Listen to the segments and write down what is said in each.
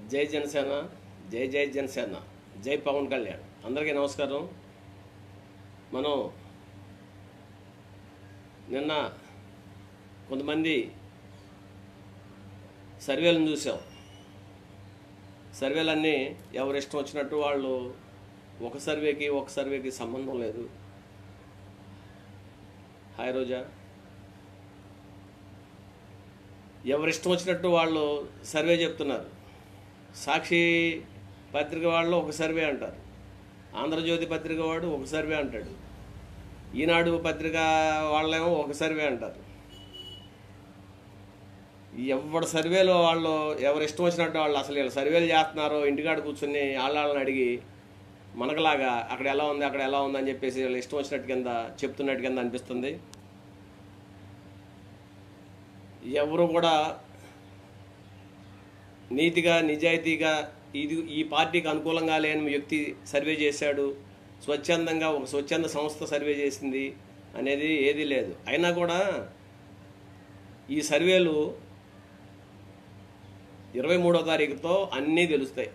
జై జనసేన జై జై జనసేన జై పవన్ కళ్యాణ్ అందరికీ నమస్కారం మనం నిన్న కొంతమంది సర్వేలను చూసాం సర్వేలన్నీ ఎవరు ఇష్టం వచ్చినట్టు వాళ్ళు ఒక సర్వేకి ఒక సర్వేకి సంబంధం లేదు హాయ్ రోజా ఎవరు ఇష్టం వచ్చినట్టు వాళ్ళు సర్వే చెప్తున్నారు సాక్షి పత్రిక వాళ్ళు ఒక సర్వే అంటారు ఆంధ్రజ్యోతి పత్రిక వాడు ఒక సర్వే అంటాడు ఈనాడు పత్రిక వాళ్ళేమో ఒక సర్వే అంటారు ఎవరి సర్వేలో వాళ్ళు ఎవరు ఇష్టం వచ్చినట్టు వాళ్ళు అసలు వీళ్ళు సర్వేలు చేస్తున్నారో ఇంటికాడ కూర్చుని వాళ్ళని అడిగి మనకలాగా అక్కడ ఎలా ఉంది అక్కడ ఎలా ఉంది అని చెప్పేసి వీళ్ళు ఇష్టం వచ్చినట్టు కింద చెప్తున్నట్టు కింద అనిపిస్తుంది ఎవరు కూడా నీతిగా నిజాయితీగా ఇది ఈ పార్టీకి అనుకూలంగా లేని వ్యక్తి సర్వే చేశాడు స్వచ్ఛందంగా ఒక స్వచ్ఛంద సంస్థ సర్వే చేసింది అనేది ఏదీ లేదు అయినా కూడా ఈ సర్వేలు ఇరవై మూడో తారీఖుతో అన్నీ తెలుస్తాయి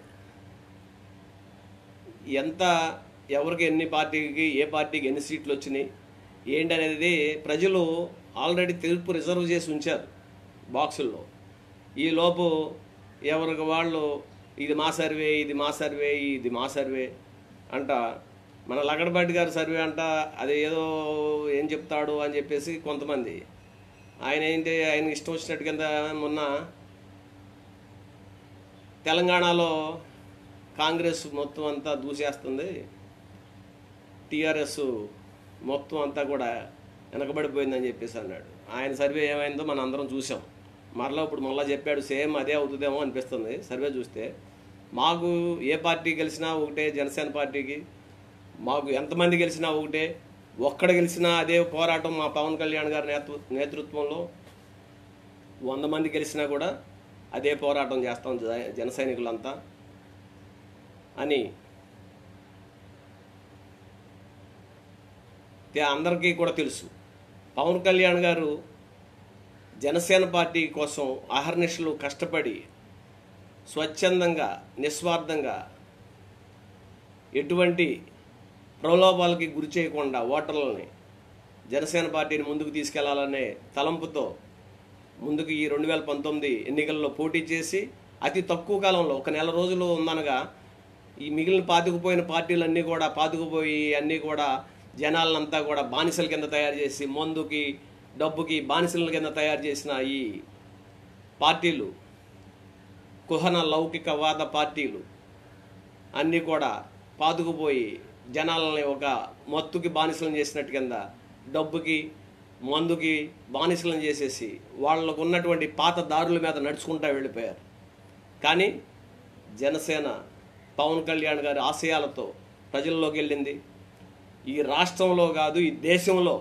ఎంత ఎవరికి ఎన్ని పార్టీకి ఏ పార్టీకి ఎన్ని సీట్లు వచ్చినాయి ఏంటి అనేది ప్రజలు ఆల్రెడీ తెలుపు రిజర్వ్ చేసి ఉంచారు బాక్సుల్లో ఈ లోపు ఎవరికి వాళ్ళు ఇది మా సర్వే ఇది మా సర్వే ఇది మా సర్వే అంట మన లగడపాటి గారి సర్వే అంట అది ఏదో ఏం చెప్తాడు అని చెప్పేసి కొంతమంది ఆయన ఏంటి ఆయన ఇష్టం వచ్చినట్టు కింద మొన్న తెలంగాణలో కాంగ్రెస్ మొత్తం అంతా దూసేస్తుంది టీఆర్ఎస్ మొత్తం అంతా కూడా వెనకబడిపోయిందని చెప్పేసి అన్నాడు ఆయన సర్వే ఏమైందో మనం అందరం చూసాం మరలా ఇప్పుడు మళ్ళీ చెప్పాడు సేమ్ అదే అవుతుందేమో అనిపిస్తుంది సర్వే చూస్తే మాకు ఏ పార్టీ గెలిచినా ఒకటే జనసేన పార్టీకి మాకు ఎంతమంది గెలిచినా ఒకటే ఒక్కడ గెలిచినా అదే పోరాటం మా పవన్ కళ్యాణ్ గారి నేతృ నేతృత్వంలో వంద మంది గెలిచినా కూడా అదే పోరాటం చేస్తాం జ- జన సైనికులంతా అని తే- అందరికీ కూడా తెలుసు పవన్ కళ్యాణ్ గారు జనసేన పార్టీ కోసం అహర్నిశలు కష్టపడి స్వచ్ఛందంగా నిస్వార్థంగా ఎటువంటి ప్రలోభాలకి గురి చేయకుండా ఓటర్లని జనసేన పార్టీని ముందుకు తీసుకెళ్లాలనే తలంపుతో ముందుకు ఈ రెండు వేల పంతొమ్మిది ఎన్నికల్లో పోటీ చేసి అతి తక్కువ కాలంలో ఒక నెల రోజులు ఉందనగా ఈ మిగిలిన పాతుకుపోయిన పార్టీలన్నీ కూడా పాతుకుపోయి అన్నీ కూడా జనాలంతా కూడా బానిసల కింద తయారు చేసి మందుకి డబ్బుకి బానిసల కింద తయారు చేసిన ఈ పార్టీలు కుహన లౌకికవాద పార్టీలు అన్నీ కూడా పాతుకుపోయి జనాలని ఒక మత్తుకి బానిసలను చేసినట్టు కింద డబ్బుకి మందుకి బానిసలను చేసేసి వాళ్ళకు ఉన్నటువంటి పాత దారుల మీద నడుచుకుంటా వెళ్ళిపోయారు కానీ జనసేన పవన్ కళ్యాణ్ గారి ఆశయాలతో ప్రజల్లోకి వెళ్ళింది ఈ రాష్ట్రంలో కాదు ఈ దేశంలో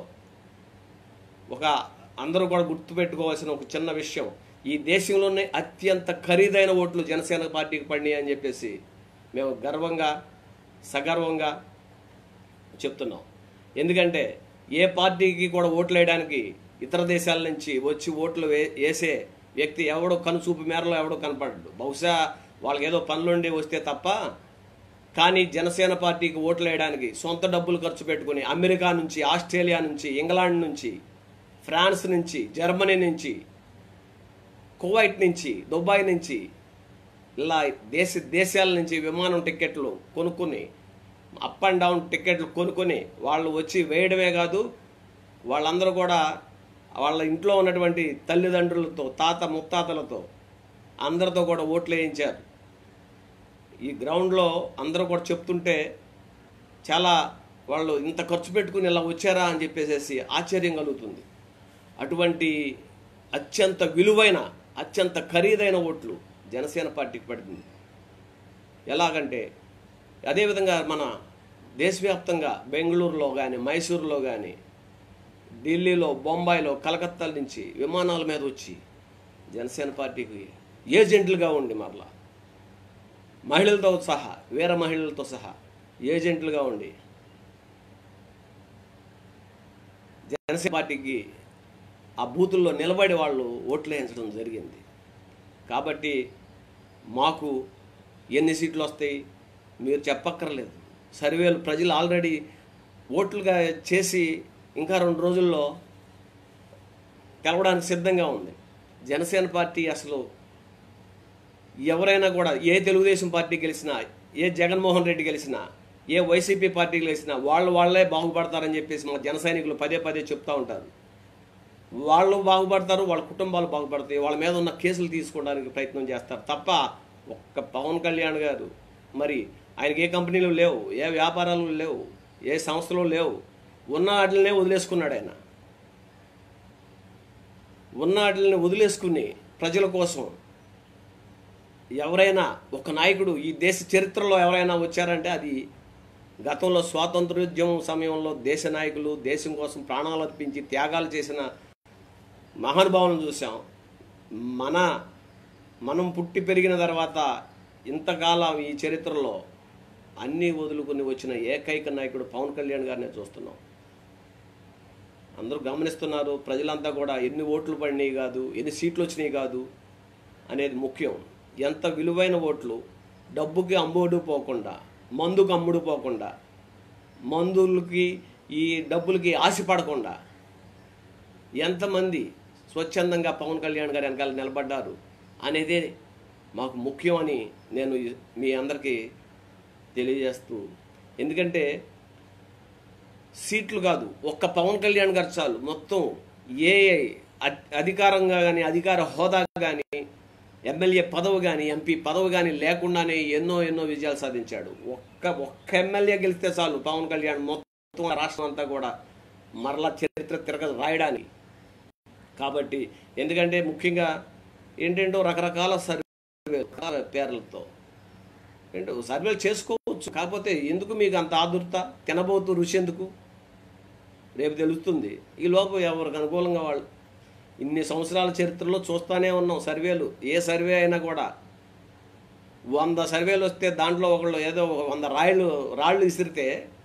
ఒక అందరూ కూడా గుర్తుపెట్టుకోవాల్సిన ఒక చిన్న విషయం ఈ దేశంలోనే అత్యంత ఖరీదైన ఓట్లు జనసేన పార్టీకి పడినాయి అని చెప్పేసి మేము గర్వంగా సగర్వంగా చెప్తున్నాం ఎందుకంటే ఏ పార్టీకి కూడా ఓట్లు వేయడానికి ఇతర దేశాల నుంచి వచ్చి ఓట్లు వే- వేసే వ్యక్తి ఎవడో కనుచూపు మేరలో ఎవడో కనపడ్డు బహుశా వాళ్ళకి ఏదో పనులుండి వస్తే తప్ప కానీ జనసేన పార్టీకి ఓట్లు వేయడానికి సొంత డబ్బులు ఖర్చు పెట్టుకుని అమెరికా నుంచి ఆస్ట్రేలియా నుంచి ఇంగ్లాండ్ నుంచి ఫ్రాన్స్ నుంచి జర్మనీ నుంచి కువైట్ నుంచి దుబాయ్ నుంచి ఇలా దేశ దేశాల నుంచి విమానం టికెట్లు కొనుక్కొని అప్ అండ్ డౌన్ టికెట్లు కొనుక్కొని వాళ్ళు వచ్చి వేయడమే కాదు వాళ్ళందరూ కూడా వాళ్ళ ఇంట్లో ఉన్నటువంటి తల్లిదండ్రులతో తాత ముత్తాతలతో అందరితో కూడా ఓట్లు వేయించారు ఈ గ్రౌండ్లో అందరూ కూడా చెప్తుంటే చాలా వాళ్ళు ఇంత ఖర్చు పెట్టుకుని ఇలా వచ్చారా అని చెప్పేసి ఆశ్చర్యం కలుగుతుంది అటువంటి అత్యంత విలువైన అత్యంత ఖరీదైన ఓట్లు జనసేన పార్టీకి పడుతుంది ఎలాగంటే అదేవిధంగా మన దేశవ్యాప్తంగా బెంగళూరులో కానీ మైసూరులో కానీ ఢిల్లీలో బొంబాయిలో కలకత్తా నుంచి విమానాల మీద వచ్చి జనసేన పార్టీకి ఏజెంట్లుగా ఉండి మరలా మహిళలతో సహా వేరే మహిళలతో సహా ఏజెంట్లుగా ఉండి జనసేన పార్టీకి ఆ బూతుల్లో నిలబడి వాళ్ళు ఓట్లు వేయించడం జరిగింది కాబట్టి మాకు ఎన్ని సీట్లు వస్తాయి మీరు చెప్పక్కర్లేదు సర్వేలు ప్రజలు ఆల్రెడీ ఓట్లుగా చేసి ఇంకా రెండు రోజుల్లో తెలవడానికి సిద్ధంగా ఉంది జనసేన పార్టీ అసలు ఎవరైనా కూడా ఏ తెలుగుదేశం పార్టీ గెలిచినా ఏ జగన్మోహన్ రెడ్డి గెలిచినా ఏ వైసీపీ పార్టీ గెలిచినా వాళ్ళు వాళ్ళే బాగుపడతారని చెప్పేసి మా జన సైనికులు పదే పదే చెప్తా ఉంటారు వాళ్ళు బాగుపడతారు వాళ్ళ కుటుంబాలు బాగుపడతాయి వాళ్ళ మీద ఉన్న కేసులు తీసుకోవడానికి ప్రయత్నం చేస్తారు తప్ప ఒక్క పవన్ కళ్యాణ్ గారు మరి ఆయనకి ఏ కంపెనీలు లేవు ఏ వ్యాపారాలు లేవు ఏ సంస్థలు లేవు ఉన్న వాటిని వదిలేసుకున్నాడు ఆయన ఉన్న వాటిని వదిలేసుకుని ప్రజల కోసం ఎవరైనా ఒక నాయకుడు ఈ దేశ చరిత్రలో ఎవరైనా వచ్చారంటే అది గతంలో స్వాతంత్రోద్యమం సమయంలో దేశ నాయకులు దేశం కోసం ప్రాణాలు అర్పించి త్యాగాలు చేసిన మహానుభావులను చూసాం మన మనం పుట్టి పెరిగిన తర్వాత ఇంతకాలం ఈ చరిత్రలో అన్నీ వదులుకుని వచ్చిన ఏకైక నాయకుడు పవన్ కళ్యాణ్ గారినే చూస్తున్నాం అందరూ గమనిస్తున్నారు ప్రజలంతా కూడా ఎన్ని ఓట్లు పడినాయి కాదు ఎన్ని సీట్లు వచ్చినాయి కాదు అనేది ముఖ్యం ఎంత విలువైన ఓట్లు డబ్బుకి అమ్ముడు పోకుండా మందుకు అమ్ముడు పోకుండా మందులకి ఈ డబ్బులకి ఆశపడకుండా ఎంతమంది స్వచ్ఛందంగా పవన్ కళ్యాణ్ గారి వెనకాల నిలబడ్డారు అనేదే మాకు ముఖ్యం అని నేను మీ అందరికీ తెలియజేస్తూ ఎందుకంటే సీట్లు కాదు ఒక్క పవన్ కళ్యాణ్ గారు చాలు మొత్తం ఏ అధ్- అధికారంగా కానీ అధికార హోదా కానీ ఎమ్మెల్యే పదవి కానీ ఎంపీ పదవి కానీ లేకుండానే ఎన్నో ఎన్నో విజయాలు సాధించాడు ఒక్క ఒక్క ఎమ్మెల్యే గెలిస్తే చాలు పవన్ కళ్యాణ్ మొత్తం రాష్ట్రం అంతా కూడా మరలా చరిత్ర తిరగ రాయడానికి కాబట్టి ఎందుకంటే ముఖ్యంగా ఏంటంటో రకరకాల సర్వే రకరకాల పేర్లతో ఏంటో సర్వేలు చేసుకోవచ్చు కాకపోతే ఎందుకు మీకు అంత ఆదుర్త తినబోతూ రుచి ఎందుకు రేపు తెలుస్తుంది ఈ లోపు ఎవరికి అనుకూలంగా వాళ్ళు ఇన్ని సంవత్సరాల చరిత్రలో చూస్తూనే ఉన్నాం సర్వేలు ఏ సర్వే అయినా కూడా వంద సర్వేలు వస్తే దాంట్లో ఒకళ్ళు ఏదో ఒక వంద రాళ్ళు రాళ్ళు విసిరితే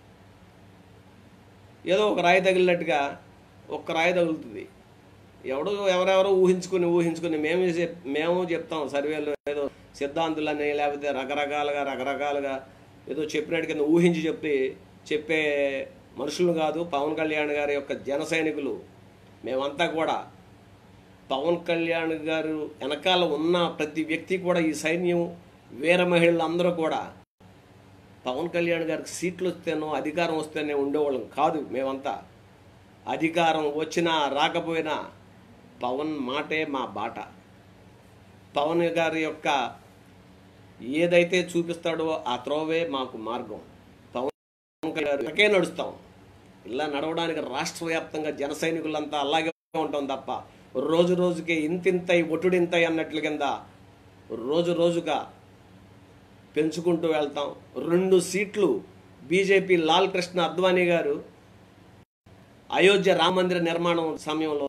ఏదో ఒక రాయి తగిలినట్టుగా ఒక్క రాయి తగులుతుంది ఎవడు ఎవరెవరో ఊహించుకుని ఊహించుకుని మేము చెప్ మేము చెప్తాం సర్వేలు ఏదో సిద్ధాంతులని లేకపోతే రకరకాలుగా రకరకాలుగా ఏదో చెప్పినట్టు కింద ఊహించి చెప్పి చెప్పే మనుషులు కాదు పవన్ కళ్యాణ్ గారి యొక్క జన సైనికులు మేమంతా కూడా పవన్ కళ్యాణ్ గారు వెనకాల ఉన్న ప్రతి వ్యక్తి కూడా ఈ సైన్యం వీర మహిళలు అందరూ కూడా పవన్ కళ్యాణ్ గారికి సీట్లు వస్తేనో అధికారం వస్తేనే ఉండేవాళ్ళం కాదు మేమంతా అధికారం వచ్చినా రాకపోయినా పవన్ మాటే మా బాట పవన్ గారి యొక్క ఏదైతే చూపిస్తాడో ఆ త్రోవే మాకు మార్గం పవన్ కళ్యాణ్ గారు ఒకే నడుస్తాం ఇలా నడవడానికి రాష్ట్ర వ్యాప్తంగా జన సైనికులంతా అలాగే ఉంటాం తప్ప రోజు రోజుకి ఇంతింతై ఒటుడింతై అన్నట్లు కింద రోజు రోజుగా పెంచుకుంటూ వెళ్తాం రెండు సీట్లు బీజేపీ లాల్ కృష్ణ అద్వానీ గారు అయోధ్య రామ మందిర నిర్మాణం సమయంలో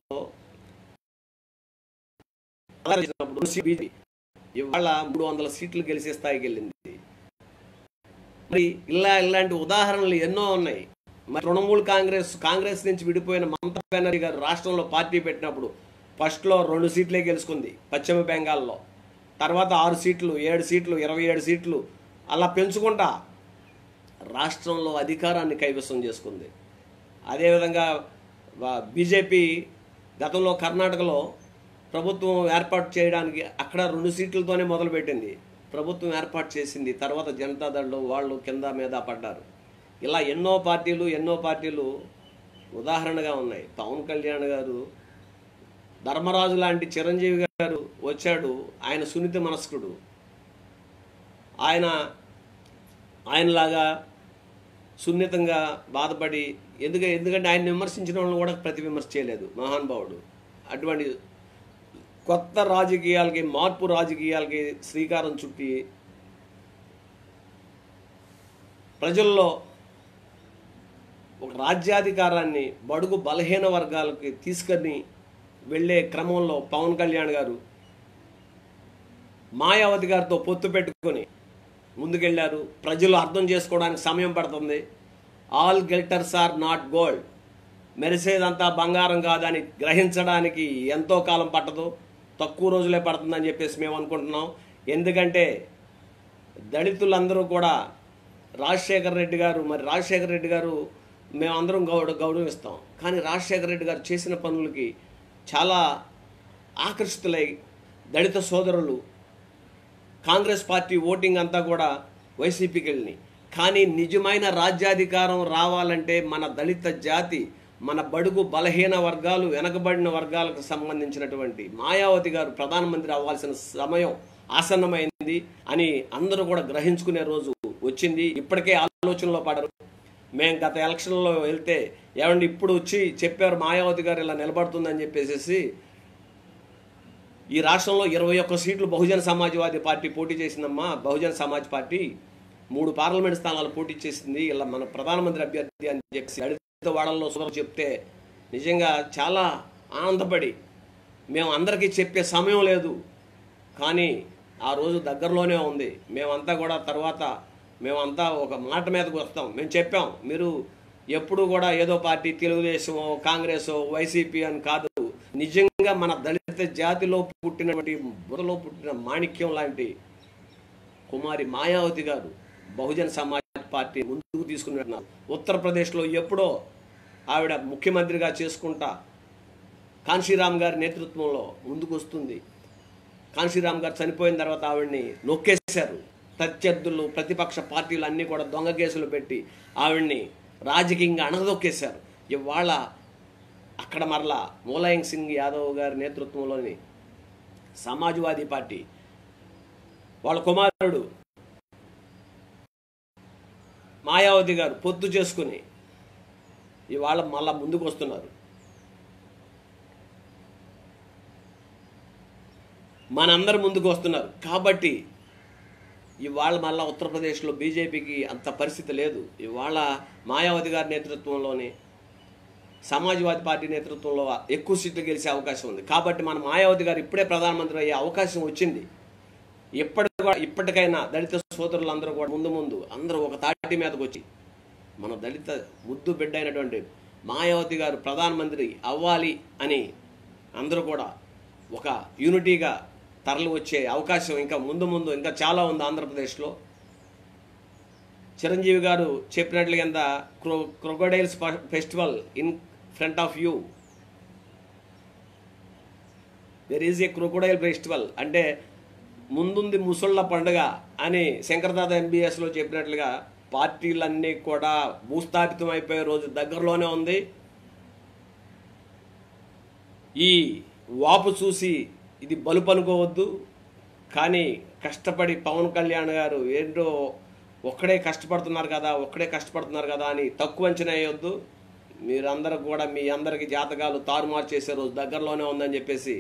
చేసినప్పుడు BJP ఇవాళ మూడు వందల సీట్లు గెలిచే స్థాయికి వెళ్ళింది మరి ఇలా ఇలాంటి ఉదాహరణలు ఎన్నో ఉన్నాయి మరి తృణమూల్ కాంగ్రెస్ కాంగ్రెస్ నుంచి విడిపోయిన మమతా బెనర్జీ గారు రాష్ట్రంలో పార్టీ పెట్టినప్పుడు ఫస్ట్లో రెండు సీట్లే గెలుచుకుంది పశ్చిమ బెంగాల్లో తర్వాత ఆరు సీట్లు ఏడు సీట్లు ఇరవై ఏడు సీట్లు అలా పెంచుకుంటా రాష్ట్రంలో అధికారాన్ని కైవసం చేసుకుంది అదేవిధంగా బీజేపీ గతంలో కర్ణాటకలో ప్రభుత్వం ఏర్పాటు చేయడానికి అక్కడ రెండు సీట్లతోనే మొదలుపెట్టింది ప్రభుత్వం ఏర్పాటు చేసింది తర్వాత జనతాదళ్ళు వాళ్ళు కింద మీద పడ్డారు ఇలా ఎన్నో పార్టీలు ఎన్నో పార్టీలు ఉదాహరణగా ఉన్నాయి పవన్ కళ్యాణ్ గారు ధర్మరాజు లాంటి చిరంజీవి గారు వచ్చాడు ఆయన సున్నిత మనస్కుడు ఆయన ఆయనలాగా సున్నితంగా బాధపడి ఎందుకంటే ఎందుకంటే ఆయన విమర్శించిన వాళ్ళని కూడా ప్రతి విమర్శ చేయలేదు మహానుభావుడు అటువంటి కొత్త రాజకీయాలకి మార్పు రాజకీయాలకి శ్రీకారం చుట్టి ప్రజల్లో ఒక రాజ్యాధికారాన్ని బడుగు బలహీన వర్గాలకి తీసుకొని వెళ్ళే క్రమంలో పవన్ కళ్యాణ్ గారు మాయావతి గారితో పొత్తు పెట్టుకొని ముందుకెళ్ళారు ప్రజలు అర్థం చేసుకోవడానికి సమయం పడుతుంది all glitters are not gold మెరిసేదంతా బంగారం కాదని గ్రహించడానికి ఎంతో కాలం పట్టదు తక్కువ రోజులే పడుతుందని చెప్పేసి మేము అనుకుంటున్నాం ఎందుకంటే దళితులందరూ కూడా రాజశేఖర రెడ్డి గారు మరి రాజశేఖర రెడ్డి గారు మేమందరం గౌడ గౌరవిస్తాం కానీ రాజశేఖర రెడ్డి గారు చేసిన పనులకి చాలా ఆకర్షితులై దళిత సోదరులు కాంగ్రెస్ పార్టీ ఓటింగ్ అంతా కూడా వైసీపీకి వెళ్ళినాయి కానీ నిజమైన రాజ్యాధికారం రావాలంటే మన దళిత జాతి మన బడుగు బలహీన వర్గాలు వెనకబడిన వర్గాలకు సంబంధించినటువంటి మాయావతి గారు ప్రధానమంత్రి అవ్వాల్సిన సమయం ఆసన్నమైంది అని అందరూ కూడా గ్రహించుకునే రోజు వచ్చింది ఇప్పటికే ఆలోచనలో పడరు మేము గత ఎలక్షన్లో వెళ్తే ఏమండి ఇప్పుడు వచ్చి చెప్పారు మాయావతి గారు ఇలా నిలబడుతుందని చెప్పేసి ఈ రాష్ట్రంలో ఇరవై ఒక్క సీట్లు బహుజన సమాజ్వాదీ పార్టీ పోటీ చేసిందమ్మా బహుజన సమాజ్ పార్టీ మూడు పార్లమెంట్ స్థానాలు పోటీ చేసింది ఇలా మన ప్రధానమంత్రి అభ్యర్థి అని చెప్పి దళిత వాడల్లో సుధర చెప్తే నిజంగా చాలా ఆనందపడి మేము అందరికీ చెప్పే సమయం లేదు కానీ ఆ రోజు దగ్గరలోనే ఉంది మేమంతా కూడా తర్వాత మేమంతా ఒక మాట మీదకి వస్తాం మేము చెప్పాం మీరు ఎప్పుడు కూడా ఏదో పార్టీ తెలుగుదేశం కాంగ్రెస్ వైసీపీ అని కాదు నిజంగా మన దళిత జాతిలో పుట్టినటువంటి బుర్రలో పుట్టిన మాణిక్యం లాంటి కుమారి మాయావతి గారు బహుజన సమాజ్ పార్టీ ముందుకు తీసుకుని వెళ్ళినారు ఉత్తరప్రదేశ్లో ఎప్పుడో ఆవిడ ముఖ్యమంత్రిగా చేసుకుంటా కాన్షీరామ్ గారి నేతృత్వంలో ముందుకు వస్తుంది కాన్షీరామ్ గారు చనిపోయిన తర్వాత ఆవిడ్ని నొక్కేశారు ప్రత్యర్థులు ప్రతిపక్ష పార్టీలు అన్నీ కూడా దొంగ కేసులు పెట్టి ఆవిడ్ని రాజకీయంగా అణగదొక్కేశారు ఇవాళ అక్కడ మరలా ములాయం సింగ్ యాదవ్ గారి నేతృత్వంలోని సమాజ్వాదీ పార్టీ వాళ్ళ కుమారుడు మాయావతి గారు పొత్తు చేసుకుని ఇవాళ మళ్ళా ముందుకు వస్తున్నారు మనందరు ముందుకు వస్తున్నారు కాబట్టి ఇవాళ మళ్ళా ఉత్తరప్రదేశ్లో బీజేపీకి అంత పరిస్థితి లేదు ఇవాళ మాయావతి గారి నేతృత్వంలోని సమాజ్వాదీ పార్టీ నేతృత్వంలో ఎక్కువ సీట్లు గెలిచే అవకాశం ఉంది కాబట్టి మన మాయావతి గారు ఇప్పుడే ప్రధానమంత్రి అయ్యే అవకాశం వచ్చింది ఇప్పటి కూడా ఇప్పటికైనా దళిత సోదరులందరూ కూడా ముందు ముందు అందరూ ఒక తాటి మీదకి వచ్చి మన దళిత ముద్దు బిడ్డ అయినటువంటి మాయావతి గారు ప్రధానమంత్రి అవ్వాలి అని అందరూ కూడా ఒక యూనిటీగా తరలి వచ్చే అవకాశం ఇంకా ముందు ముందు ఇంకా చాలా ఉంది ఆంధ్రప్రదేశ్లో చిరంజీవి గారు చెప్పినట్లుగా కింద cro crocodiles festival in front of you there is a crocodile festival అంటే ముందుంది ముసళ్ళ పండుగ అని శంకరదాద ఎంబీఎస్లో చెప్పినట్లుగా పార్టీలన్నీ కూడా భూస్థాపితం అయిపోయే రోజు దగ్గరలోనే ఉంది ఈ వాపు చూసి ఇది బలుపు అనుకోవద్దు కానీ కష్టపడి పవన్ కళ్యాణ్ గారు ఏంటో ఒక్కడే కష్టపడుతున్నారు కదా ఒక్కడే కష్టపడుతున్నారు కదా అని తక్కువ అంచనా వేయొద్దు మీరందరూ కూడా మీ అందరికి జాతకాలు తారుమారు చేసే రోజు దగ్గరలోనే ఉందని చెప్పేసి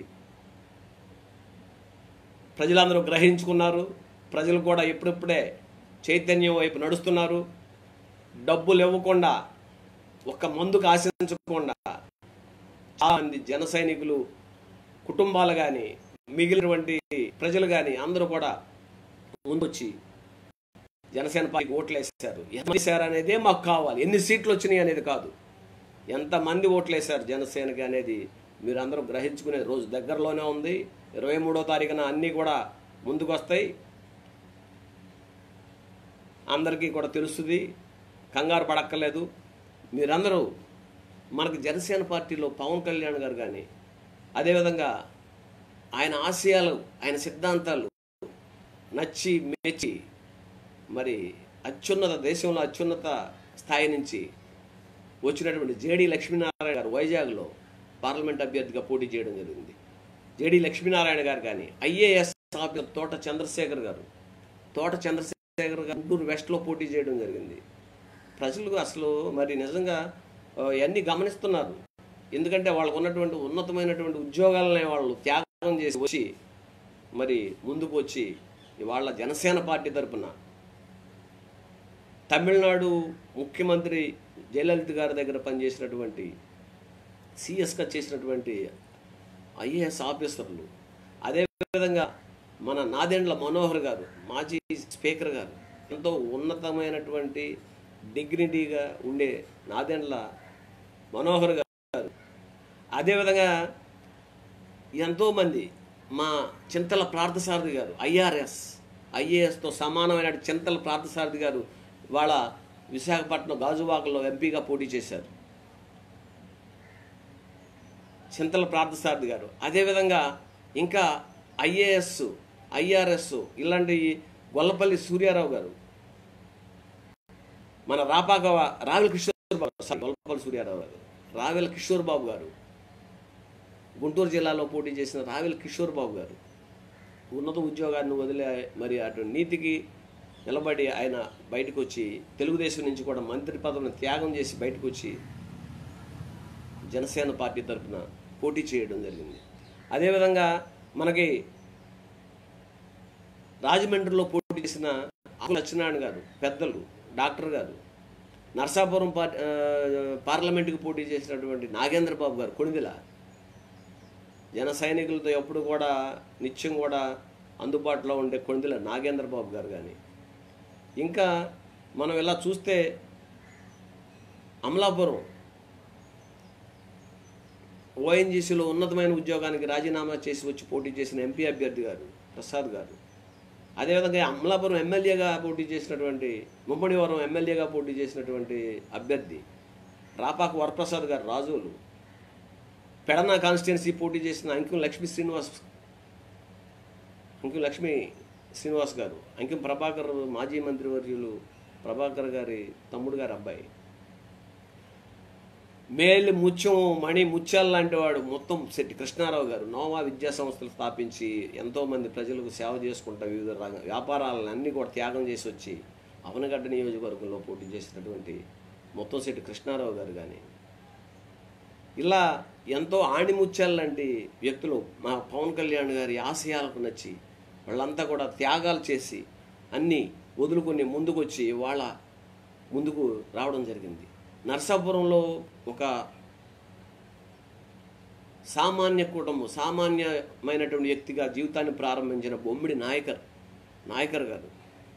ప్రజలందరూ గ్రహించుకున్నారు ప్రజలు కూడా ఇప్పుడిప్పుడే చైతన్యం వైపు నడుస్తున్నారు డబ్బులు ఇవ్వకుండా ఒక్క మందుకు ఆశించకుండా చాలా మంది జన సైనికులు కుటుంబాలు కానీ మిగిలినటువంటి ప్రజలు కానీ అందరూ కూడా ముందొచ్చి జనసేన పార్టీకి ఓట్లు వేశారు ఎంతమంది వేశారు అనేదే మాకు కావాలి ఎన్ని సీట్లు వచ్చినాయి అనేది కాదు ఎంతమంది ఓట్లు వేశారు జనసేనకి అనేది మీరు అందరూ గ్రహించుకునే రోజు దగ్గరలోనే ఉంది ఇరవై మూడో తారీఖున అన్నీ కూడా ముందుకు వస్తాయి అందరికీ కూడా తెలుస్తుంది కంగారు పడక్కర్లేదు మీరందరూ మనకు జనసేన పార్టీలో పవన్ కళ్యాణ్ గారు కానీ అదేవిధంగా ఆయన ఆశయాలు ఆయన సిద్ధాంతాలు నచ్చి మెచ్చి మరి అత్యున్నత దేశంలో అత్యున్నత స్థాయి నుంచి వచ్చినటువంటి జేడి లక్ష్మీనారాయణ గారు వైజాగ్లో పార్లమెంట్ అభ్యర్థిగా పోటీ చేయడం జరిగింది జేడి లక్ష్మీనారాయణ గారు కానీ ఐఏఎస్ ఆఫీసర్ తోట చంద్రశేఖర్ గారు తోట చంద్రశేఖర్ గారు గుంటూరు వెస్ట్లో పోటీ చేయడం జరిగింది ప్రజలు అసలు మరి నిజంగా ఆ, ఇవన్నీ గమనిస్తున్నారు ఎందుకంటే వాళ్ళకు ఉన్నటువంటి ఉన్నతమైనటువంటి ఉద్యోగాలనే వాళ్ళు త్యాగం చేసి వచ్చి మరి ముందుకు వచ్చి ఇవాళ జనసేన పార్టీ తరపున తమిళనాడు ముఖ్యమంత్రి జయలలిత గారి దగ్గర పనిచేసినటువంటి సిఎస్గా చేసినటువంటి ఐఏఎస్ ఆఫీసర్లు అదేవిధంగా మన నాదెండ్ల మనోహర్ గారు మాజీ స్పీకర్ గారు ఎంతో ఉన్నతమైనటువంటి డిగ్నిటీగా ఉండే నాదెండ్ల మనోహర్ గారు అదేవిధంగా ఎంతోమంది మా చింతల పార్థసారథి గారు ఐఆర్ఎస్ ఐఏఎస్తో సమానమైన చింతల పార్థసారథి గారు వాళ్ళ విశాఖపట్నం గాజువాకలో ఎంపీగా పోటీ చేశారు చింతల పార్థసారథి గారు అదేవిధంగా ఇంకా ఐఏఎస్ ఐఆర్ఎస్ ఇలాంటి గొల్లపల్లి సూర్యారావు గారు మన రాపాక రావిల కిషోర్ బాబు సారీ, గొల్లపల్లి సూర్యారావు గారు రావిల కిషోర్ బాబు గారు గుంటూరు జిల్లాలో పోటీ చేసిన రావిల కిషోర్ బాబు గారు ఉన్నత ఉద్యోగాన్ని వదిలే మరి అటు నీతికి నిలబడి ఆయన బయటకు వచ్చి తెలుగుదేశం నుంచి కూడా మంత్రి పదవిని త్యాగం చేసి బయటకు వచ్చి జనసేన పార్టీ తరఫున పోటీ చేయడం జరిగింది అదేవిధంగా మనకి రాజమండ్రిలో పోటీ చేసిన ఆకుల సత్యనారాయణ గారు పెద్దలు డాక్టర్ గారు నర్సాపురం పార్ ఆ, పార్లమెంటుకి పోటీ చేసినటువంటి నాగేంద్ర బాబు గారు కొణిదెల జన సైనికులతో ఎప్పుడు కూడా నిత్యం కూడా అందుబాటులో ఉండే కొణిదెల నాగేంద్ర బాబు గారు కానీ ఇంకా మనం ఇలా చూస్తే అమలాపురం ఓఎన్జీసీలో ఉన్నతమైన ఉద్యోగానికి రాజీనామా చేసి వచ్చి పోటీ చేసిన ఎంపీ అభ్యర్థి గారు ప్రసాద్ గారు అదేవిధంగా అమలాపురం ఎమ్మెల్యేగా పోటీ చేసినటువంటి ముమ్మడివరం ఎమ్మెల్యేగా పోటీ చేసినటువంటి అభ్యర్థి రాపాక వరప్రసాద్ గారు రాజులు పెడన కాన్స్టిట్యున్సీ పోటీ చేసిన అంకిం లక్ష్మీ శ్రీనివాస్ అంకిం లక్ష్మీ శ్రీనివాస్ గారు అంకిం ప్రభాకర్ మాజీ మంత్రివర్యులు ప్రభాకర్ గారి తమ్ముడు గారి అబ్బాయి మేలు ముత్యం మణి ముత్యాల లాంటి వాడు మొత్తం శెట్టి కృష్ణారావు గారు నోవా విద్యా సంస్థలు స్థాపించి ఎంతోమంది ప్రజలకు సేవ చేసుకుంటా వివిధ రంగ వ్యాపారాలను అన్ని కూడా త్యాగం చేసి వచ్చి అవనగడ్డ నియోజకవర్గంలో పోటీ చేసినటువంటి మొత్తం శెట్టి కృష్ణారావు గారు కానీ ఇలా ఎంతో ఆణిముత్యాలు లాంటి వ్యక్తులు మా పవన్ కళ్యాణ్ గారి ఆశయాలకు నచ్చి వాళ్ళంతా కూడా త్యాగాలు చేసి అన్నీ వదులుకొని ముందుకొచ్చి వాళ్ళ ముందుకు రావడం జరిగింది నర్సాపురంలో ఒక సామాన్య కుటుంబం సామాన్యమైనటువంటి వ్యక్తిగా జీవితాన్ని ప్రారంభించిన బొమ్మిడి నాయకర్ నాయకర్ గారు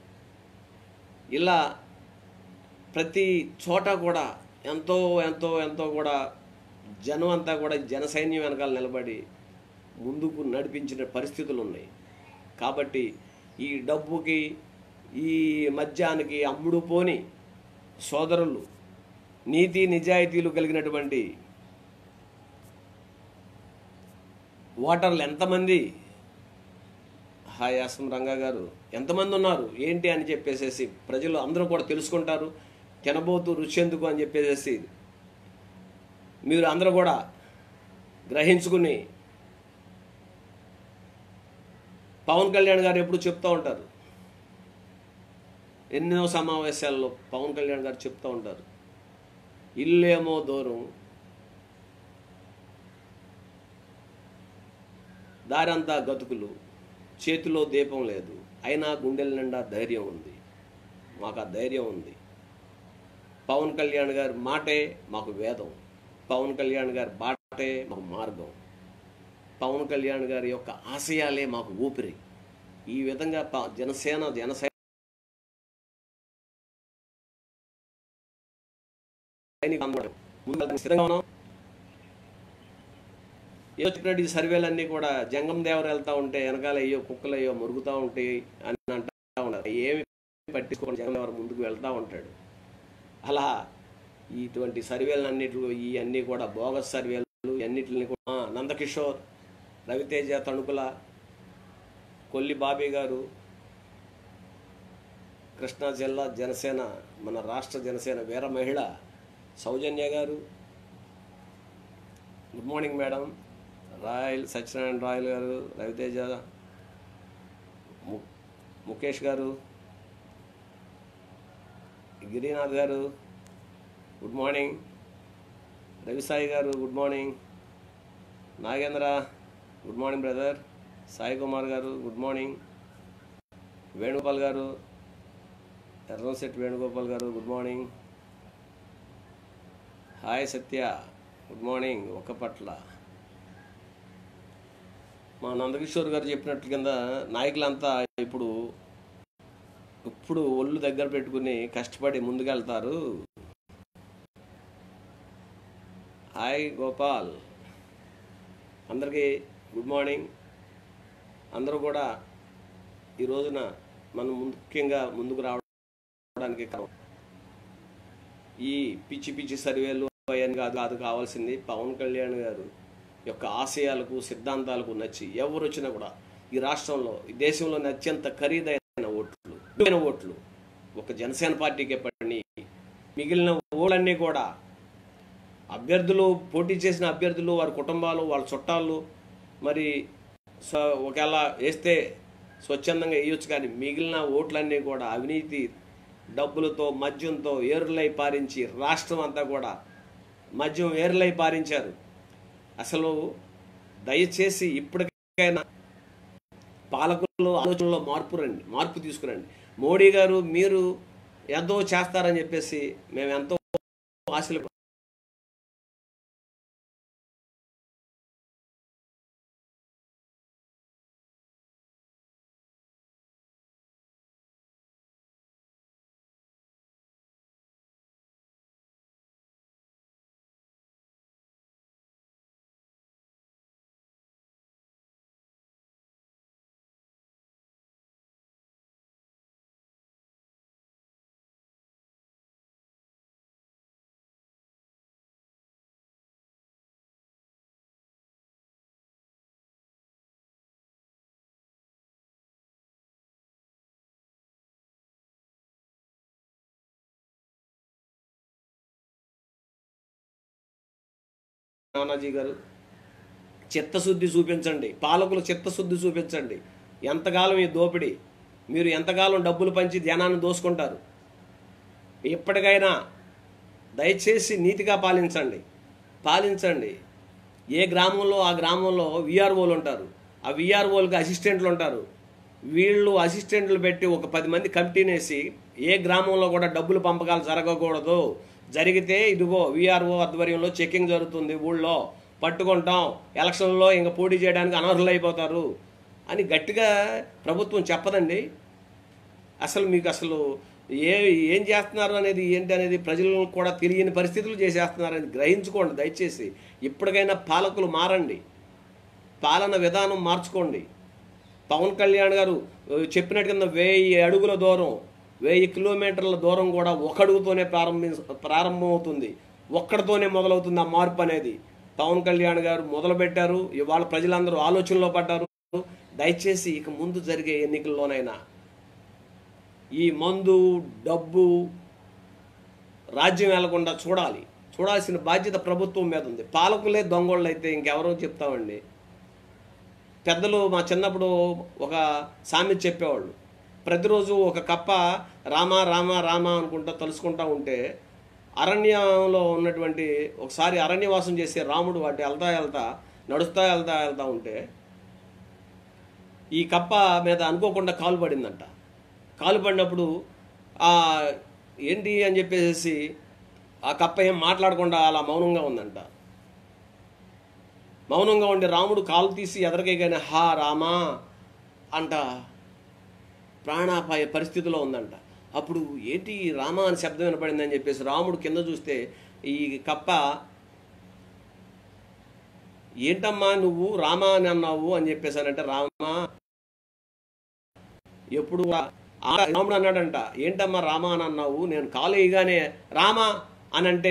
ఇలా ప్రతి చోట కూడా ఎంతో ఎంతో ఎంతో కూడా జనం అంతా కూడా జన సైన్యం వెనకాల నిలబడి ముందుకు నడిపించిన పరిస్థితులు ఉన్నాయి కాబట్టి ఈ డబ్బుకి ఈ మద్యానికి అమ్ముడు పోని సోదరులు నీతి నిజాయితీలు కలిగినటువంటి ఓటర్లు ఎంతమంది హాయాసం రంగా గారు ఎంతమంది ఉన్నారు ఏంటి అని చెప్పేసేసి ప్రజలు అందరూ కూడా తెలుసుకుంటారు తినబోతూ రుచి ఎందుకు అని చెప్పేసేసి మీరు అందరూ కూడా గ్రహించుకుని పవన్ కళ్యాణ్ గారు ఎప్పుడు చెప్తూ ఉంటారు ఎన్నో సమావేశాల్లో పవన్ కళ్యాణ్ గారు చెప్తూ ఉంటారు ఇల్లేమో దూరం దారంతా గతుకులు చేతిలో దీపం లేదు అయినా గుండెల నిండా ధైర్యం ఉంది మాకు ఆ ధైర్యం ఉంది పవన్ కళ్యాణ్ గారి మాటే మాకు వేదం పవన్ కళ్యాణ్ గారి బాటే మాకు మార్గం పవన్ కళ్యాణ్ గారి యొక్క ఆశయాలే మాకు ఊపిరి ఈ విధంగా ప- జనసేన జనసై సైనికులు ముందు స్థిరంగా ఉన్నాం ఏదో చెప్పినట్టు ఈ సర్వేలన్నీ కూడా జంగం దేవర వెళ్తా ఉంటే వెనకాల అయ్యో కుక్కలు అయ్యో మురుగుతూ ఉంటాయి అని అంటా ఉంటారు ఏమి పట్టించుకోండి జగన్ దేవర ముందుకు వెళ్తూ ఉంటాడు అలా ఇటువంటి సర్వేలన్నిటి ఈ అన్నీ కూడా బోగస్ సర్వేలు అన్నిటిని కూడా ఆ, నందకిషోర్ రవితేజ తణుకుల కొల్లి బాబీ గారు కృష్ణా జిల్లా జనసేన మన రాష్ట్ర జనసేన వీర మహిళ సౌజన్య గారు good morning madam Royal Satyanarayana Royal గారు రవితేజ ము- ముఖేష్ గారు గిరినాథ్ గారు గుడ్ మార్నింగ్ రవిసాయి గారు good morning Nagendra good morning brother Sai Kumar గారు గుడ్ మార్నింగ్ వేణుగోపాల్ గారు ఎర్రంశెట్టి వేణుగోపాల్ గారు good morning hi Satya good morning ఒక పట్ల మా నందకిషోర్ గారు చెప్పినట్టు కింద నాయకులంతా ఇప్పుడు ఇప్పుడు ఒళ్ళు దగ్గర పెట్టుకుని కష్టపడి ముందుకెళ్తారు హాయ్ గోపాల్ అందరికీ గుడ్ మార్నింగ్ అందరూ కూడా ఈ రోజున మనం ముఖ్యంగా ముందుకు రావడానికి కారణం ఈ పిచ్చి పిచ్చి సర్వేలు అవన్నీ కాదు కాదు కావాల్సింది పవన్ కళ్యాణ్ గారు యొక్క ఆశయాలకు సిద్ధాంతాలకు నచ్చి ఎవరు వచ్చినా కూడా ఈ రాష్ట్రంలో ఈ దేశంలోని అత్యంత ఖరీదైన ఓట్లు విలువైన ఓట్లు ఒక జనసేన పార్టీకి పడినాయి మిగిలిన ఓట్లన్నీ కూడా అభ్యర్థులు పోటీ చేసిన అభ్యర్థులు వారి కుటుంబాలు వాళ్ళ చుట్టాలు మరి స- ఒకవేళ వేస్తే స్వచ్ఛందంగా వేయొచ్చు కానీ మిగిలిన ఓట్లన్నీ కూడా అవినీతి డబ్బులతో మద్యంతో ఏరులై పారించి రాష్ట్రం అంతా కూడా మద్యం ఏరులై పారించారు అసలు దయచేసి ఇప్పటికైనా పాలకులు ఆలోచనలో మార్పు రండి మార్పు తీసుకురండి మోడీ గారు మీరు ఎంతో చేస్తారని చెప్పేసి మేము ఎంతో ఆశలు నానాజీ గారు చిత్తశుద్ధి చూపించండి పాలకులు చిత్తశుద్ధి చూపించండి ఎంతకాలం ఈ దోపిడీ మీరు ఎంతకాలం డబ్బులు పంచి ధ్యానాన్ని దోసుకుంటారు ఇప్పటికైనా దయచేసి నీతిగా పాలించండి పాలించండి ఏ గ్రామంలో ఆ గ్రామంలో విఆర్ఓలు ఉంటారు ఆ విఆర్ఓలకు అసిస్టెంట్లు ఉంటారు వీళ్ళు అసిస్టెంట్లు పెట్టి ఒక పది మంది కమిటీనేసి ఏ గ్రామంలో కూడా డబ్బులు పంపకాలు జరగకూడదు జరిగితే ఇదిగో విఆర్ఓ ఆధ్వర్యంలో చెకింగ్ జరుగుతుంది ఊళ్ళో పట్టుకుంటాం ఎలక్షన్లో ఇంకా పోటీ చేయడానికి అనర్హులు అయిపోతారు అని గట్టిగా ప్రభుత్వం చెప్పదండి అసలు మీకు అసలు ఏ ఏం చేస్తున్నారు అనేది ఏంటి అనేది ప్రజలకు కూడా తెలియని పరిస్థితులు చేసేస్తున్నారని గ్రహించుకోండి దయచేసి ఇప్పటికైనా పాలకులు మారండి పాలన విధానం మార్చుకోండి పవన్ కళ్యాణ్ గారు ఆ, చెప్పినట్టు కింద వెయ్యి అడుగుల దూరం వెయ్యి కిలోమీటర్ల దూరం కూడా ఒక అడుగుతోనే ప్రారంభి ప్రారంభమవుతుంది ఒక్కడితోనే మొదలవుతుంది ఆ మార్పు అనేది పవన్ కళ్యాణ్ గారు మొదలుపెట్టారు ఇవాళ ప్రజలందరూ ఆలోచనలో పడ్డారు దయచేసి ఇక ముందు జరిగే ఎన్నికల్లోనైనా ఈ మందు డబ్బు రాజ్యం వెళ్లకుండా చూడాలి చూడాల్సిన బాధ్యత ప్రభుత్వం మీద ఉంది పాలకులే దొంగోళ్ళు అయితే ఇంకెవరో చెప్తామండి పెద్దలు మా చిన్నప్పుడు ఒక సామెత చెప్పేవాళ్ళు ప్రతిరోజు ఒక కప్ప రామ రామ రామ అనుకుంటా తలుసుకుంటా ఉంటే అరణ్యంలో ఉన్నటువంటి ఒకసారి అరణ్యవాసం చేసే రాముడు వాటి వెళ్తా వెళ్తా నడుస్తా వెళ్తా వెళ్తా ఉంటే ఈ కప్ప మీద అనుకోకుండా కాలు పడిందంట కాలు పడినప్పుడు ఆ ఏంటి అని చెప్పేసి ఆ కప్ప ఏం మాట్లాడకుండా అలా మౌనంగా ఉందంట మౌనంగా ఉండి రాముడు కాలు తీసి ఎదరకేగానే హా రామా అంట ప్రాణాపాయ పరిస్థితిలో ఉందంట అప్పుడు ఏంటి ఈ రామ అని శబ్దం వినపడిందని చెప్పేసి రాముడు కింద చూస్తే ఈ కప్ప ఏంటమ్మా నువ్వు రామ అని అన్నావు అని చెప్పేసానంటే రామా ఎప్పుడు కూడా- ఆ రాముడు అన్నాడంట ఏంటమ్మా రామ అని అన్నావు నేను కాలు వేయగానే రామ అని అంటే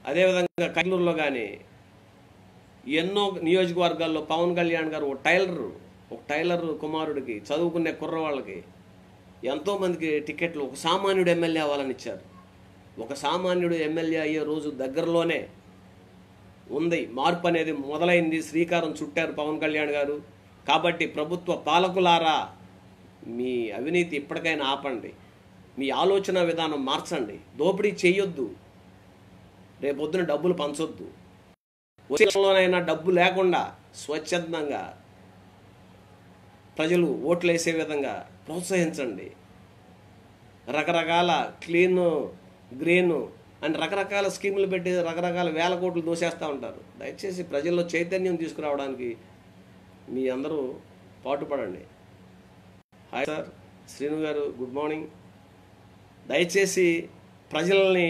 అదేవిధంగా కైలూరులో కానీ ఎన్నో నియోజకవర్గాల్లో పవన్ కళ్యాణ్ గారు ఒక టైలర్ ఒక టైలర్ కుమారుడికి చదువుకునే కుర్రవాళ్ళకి ఎంతోమందికి టికెట్లు ఒక సామాన్యుడు ఎమ్మెల్యే అవ్వాలని ఇచ్చారు ఒక సామాన్యుడు ఎమ్మెల్యే అయ్యే రోజు దగ్గరలోనే ఉంది మార్పు అనేది మొదలైంది శ్రీకారం చుట్టారు పవన్ కళ్యాణ్ గారు కాబట్టి ప్రభుత్వ పాలకులారా మీ అవినీతి ఇప్పటికైనా ఆపండి మీ ఆలోచన విధానం మార్చండి దోపిడీ చేయొద్దు రేపొద్దున డబ్బులు పంచొద్దు వచ్చేలోనైనా డబ్బు లేకుండా స్వచ్ఛందంగా ప్రజలు ఓట్లు వేసే విధంగా ప్రోత్సహించండి రకరకాల క్లీన్ గ్రీన్ అని రకరకాల స్కీములు పెట్టి రకరకాల వేల కోట్లు దోసేస్తూ ఉంటారు దయచేసి ప్రజల్లో చైతన్యం తీసుకురావడానికి మీ అందరూ పాటుపడండి హాయ్ సార్ శ్రీను గారు గుడ్ మార్నింగ్ దయచేసి ప్రజల్ని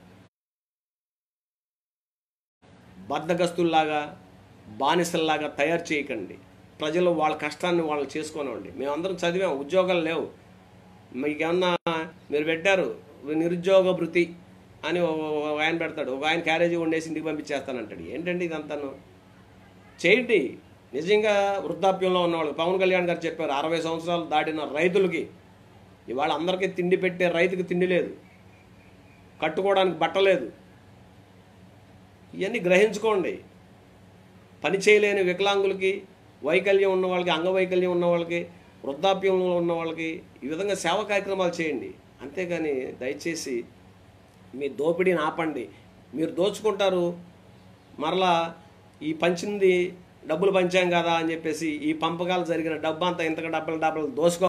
బద్దగస్తుల్లాగా బానిసల్లాగా తయారు చేయకండి ప్రజలు వాళ్ళ కష్టాన్ని వాళ్ళు చేసుకోనివ్వండి మేమందరం చదివాం ఉద్యోగాలు లేవు మీకేమన్నా మీరు పెట్టారు నిరుద్యోగ భృతి అని ఒక- ఒక ఆయన పెడతాడు ఒక ఆయన క్యారేజీ వండేసి ఇంటికి పంపించేస్తానంటాడు ఏంటండి ఇదంతాను చేయండి నిజంగా వృద్ధాప్యంలో ఉన్న వాళ్ళకి పవన్ కళ్యాణ్ గారు చెప్పారు అరవై సంవత్సరాలు దాటిన రైతులకి ఇవాళ అందరికీ తిండి పెట్టే రైతుకి తిండి లేదు కట్టుకోవడానికి బట్ట లేదు ఇవన్నీ గ్రహించుకోండి పని చేయలేని వికలాంగులకి వైకల్యం ఉన్న వాళ్ళకి అంగవైకల్యం ఉన్న వాళ్ళకి వృద్ధాప్యంలో ఉన్న వాళ్ళకి ఈ విధంగా సేవా కార్యక్రమాలు చేయండి అంతేగాని దయచేసి మీ దోపిడీని ఆపండి మీరు దోచుకుంటారు మరలా ఈ పంచింది డబ్బులు పంచాం కదా అని చెప్పేసి ఈ పంపకాలు జరిగిన డబ్బు అంతా ఇంతగా డబ్బులు డబ్బులు దోసుకో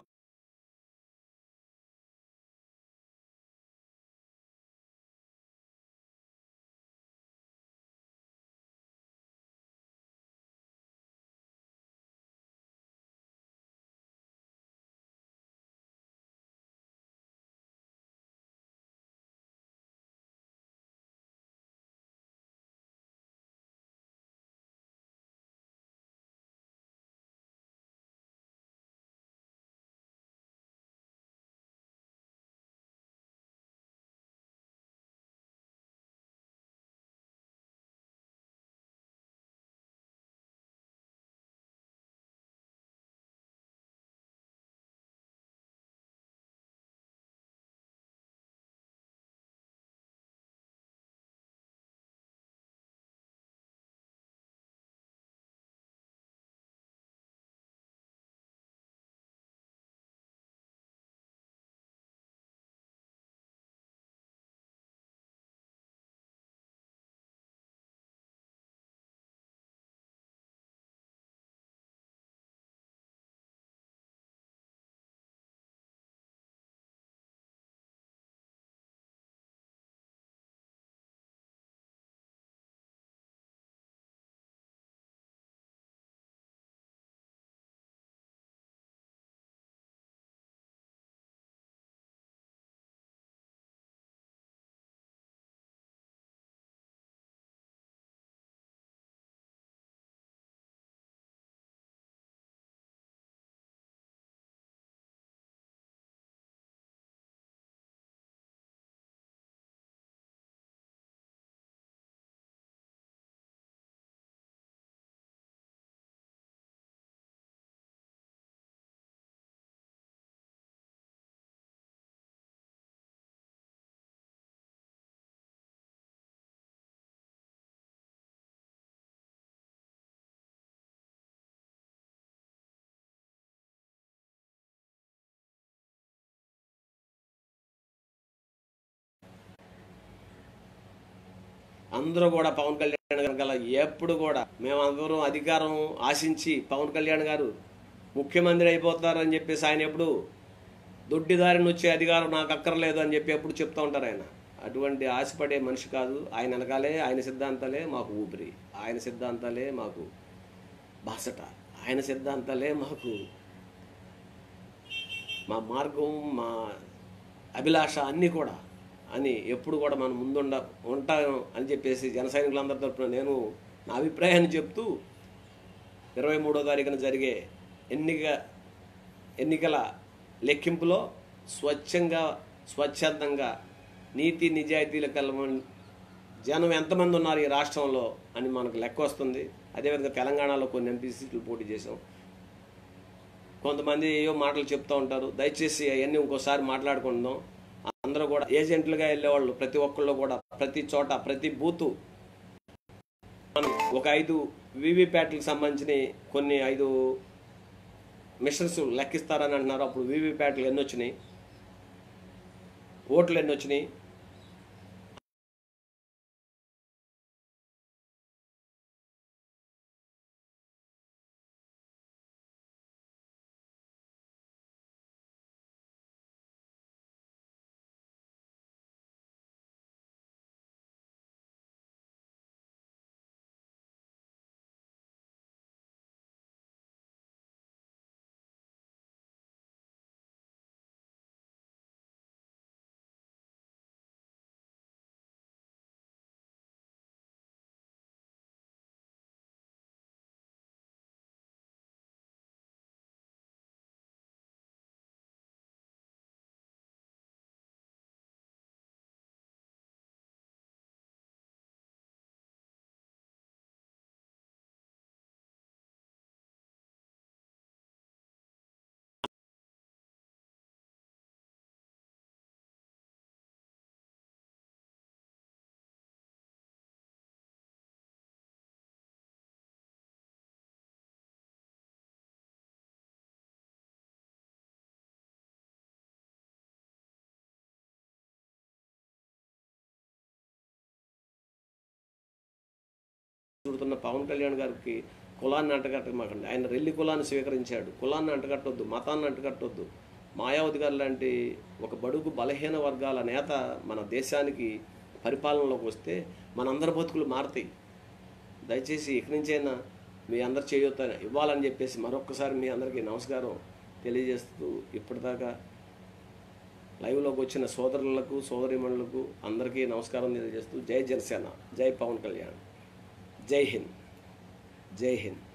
అందరూ కూడా పవన్ కళ్యాణ్ గారు గల ఎప్పుడు కూడా మేమందరం అధికారం ఆశించి పవన్ కళ్యాణ్ గారు ముఖ్యమంత్రి అయిపోతారని చెప్పేసి ఆయన ఎప్పుడు దొడ్డిదారిని వచ్చే అధికారం నాకు అక్కర్లేదు అని చెప్పి ఎప్పుడు చెప్తూ ఉంటారు ఆయన అటువంటి ఆశపడే మనిషి కాదు ఆయన వెనకాలే ఆయన సిద్ధాంతాలే మాకు ఊపిరి ఆయన సిద్ధాంతాలే మాకు బాసట ఆయన సిద్ధాంతాలే మాకు మా మార్గం మా అభిలాష అన్నీ కూడా అని ఎప్పుడు కూడా మనం ముందుండ ఉంటాం అని చెప్పేసి జన సైనికులందరి తరపున నేను నా అభిప్రాయాన్ని చెప్తూ ఇరవై మూడో తారీఖున జరిగే ఎన్నిక ఎన్నికల లెక్కింపులో స్వచ్ఛంగా స్వచ్ఛందంగా నీతి నిజాయితీల కలమ జనం ఎంతమంది ఉన్నారు ఈ రాష్ట్రంలో అని మనకు లెక్క వస్తుంది అదేవిధంగా తెలంగాణలో కొన్ని ఎంపీ సీట్లు పోటీ చేసాం కొంతమంది ఏవో మాటలు చెప్తూ ఉంటారు దయచేసి అవన్నీ ఇంకోసారి మాట్లాడుకుందాం అందరూ కూడా ఏజెంట్లుగా వెళ్ళేవాళ్ళు ప్రతి ఒక్కళ్ళు కూడా ప్రతి చోట ప్రతి బూతు ఒక ఐదు వీవీప్యాట్లకు సంబంధించిన కొన్ని ఐదు మిషన్స్ లెక్కిస్తారని అంటున్నారు అప్పుడు వీవీప్యాట్లు ఎన్ని వచ్చినాయి ఓట్లు ఎన్ని వచ్చినాయి చూడుతున్న పవన్ కళ్యాణ్ గారికి కులాన్ని అంటగట్టమాకండి ఆయన రెల్లి కులాన్ని స్వీకరించాడు కులాన్ని అంటగట్టొద్దు మతాన్ని అంటగట్టొద్దు మాయావతి గారు లాంటి ఒక బడుగు బలహీన వర్గాల నేత మన దేశానికి పరిపాలనలోకి వస్తే మనందరి బతుకులు మారుతాయి దయచేసి ఇక్కడి నుంచైనా మీ అందరు చేయొద్దు ఇవ్వాలని చెప్పేసి మరొక్కసారి మీ అందరికీ నమస్కారం తెలియజేస్తూ ఇప్పటిదాకా లైవ్లోకి వచ్చిన సోదరులకు సోదరిమణులకు అందరికీ నమస్కారం తెలియజేస్తూ జై జనసేన జై పవన్ కళ్యాణ్ జై హింద్ జై హింద్